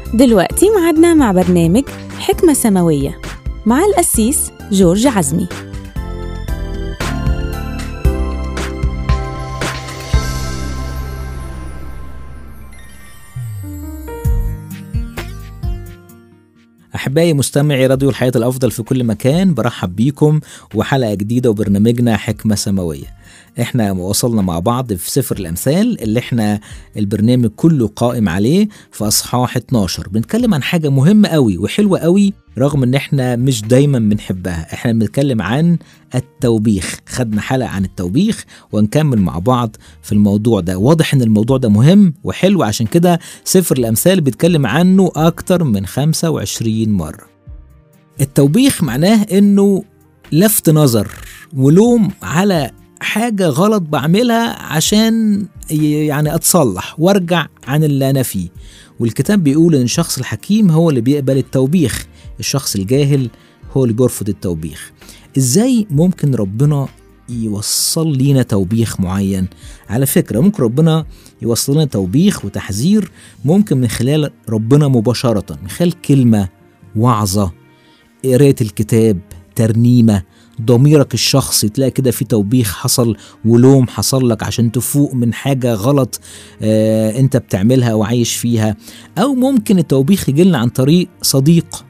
دلوقتي معادنا مع برنامج حكمة سماوية مع القسيس جورج عزمي أحبائي مستمعي راديو الحياة الأفضل في كل مكان برحب بيكم وحلقة جديدة وبرنامجنا حكمة سماوية احنا وصلنا مع بعض في سفر الأمثال اللي احنا البرنامج كله قائم عليه في أصحاح 12 بنتكلم عن حاجة مهمة قوي وحلوة قوي رغم ان احنا مش دايما بنحبها احنا بنتكلم عن التوبيخ خدنا حلقة عن التوبيخ ونكمل مع بعض في الموضوع ده واضح ان الموضوع ده مهم وحلو عشان كده سفر الأمثال بيتكلم عنه أكتر من 25 مرة التوبيخ معناه انه لفت نظر ولوم على حاجة غلط بعملها عشان يعني أتصلح وارجع عن اللي أنا فيه والكتاب بيقول إن الشخص الحكيم هو اللي بيقبل التوبيخ الشخص الجاهل هو اللي بيرفض التوبيخ إزاي ممكن ربنا يوصل لينا توبيخ معين على فكرة ممكن ربنا يوصل لنا توبيخ وتحذير ممكن من خلال ربنا مباشرة من خلال كلمة وعظة قراية الكتاب ترنيمة ضميرك الشخصي تلاقي كده في توبيخ حصل ولوم حصل لك عشان تفوق من حاجة غلط آه انت بتعملها وعايش فيها او ممكن التوبيخ يجيلنا عن طريق صديق